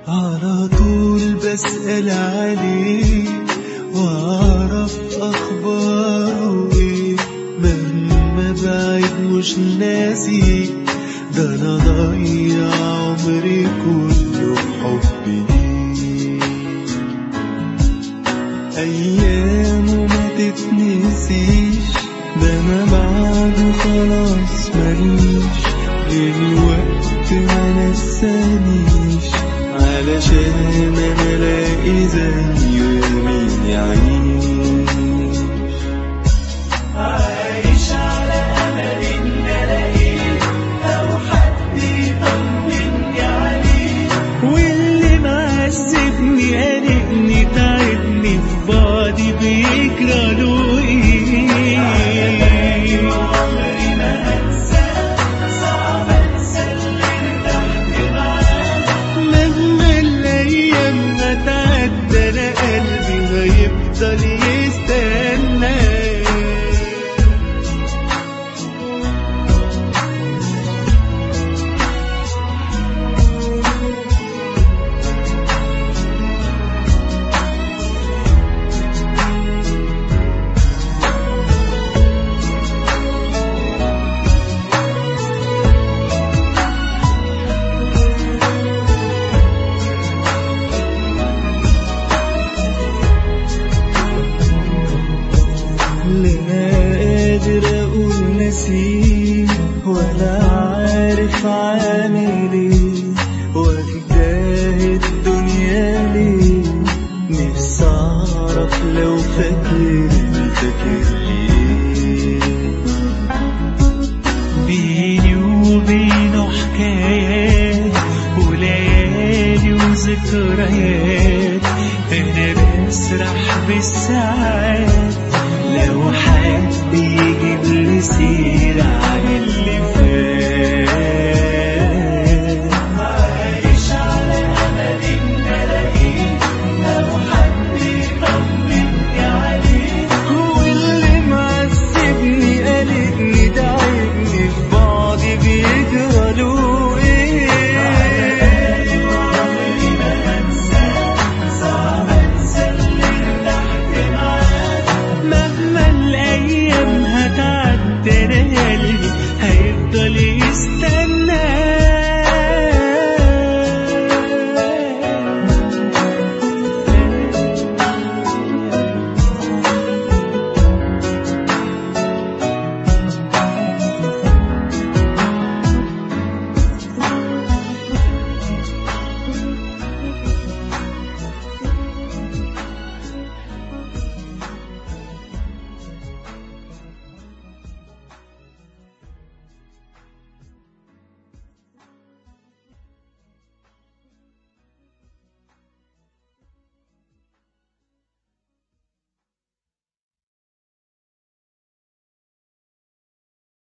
على طول بسأل عليه واعرف اخباره ايه مهما بعد مش ناسي ده انا ضيع عمري كله بحبي ليه ايامه ما تتنسيش ده انا بعده خلاص ماليش الوقت ما نسانيش علشان انا الاقي زيه يمين يعيش عايش على امل ان الاقيه او حد يطمني عليه واللي معذبني قلقني تعبني في بعضي بيجرى له ايه عمري ما هنسى صعب انسى اللي ارتحت معاه مهما الايام ما تعدى انا قلبي هيفضل يستنى لا قادر اقول نسيه ولا عارف عامل ايه واخداه الدنيا ليه نفسي اعرف لو فاكرني فاكر ليه بيني وبينه حكايات وليالي وذكريات انا بسرح بالساعات لو حد يجيب لي سيرة عن اللي فات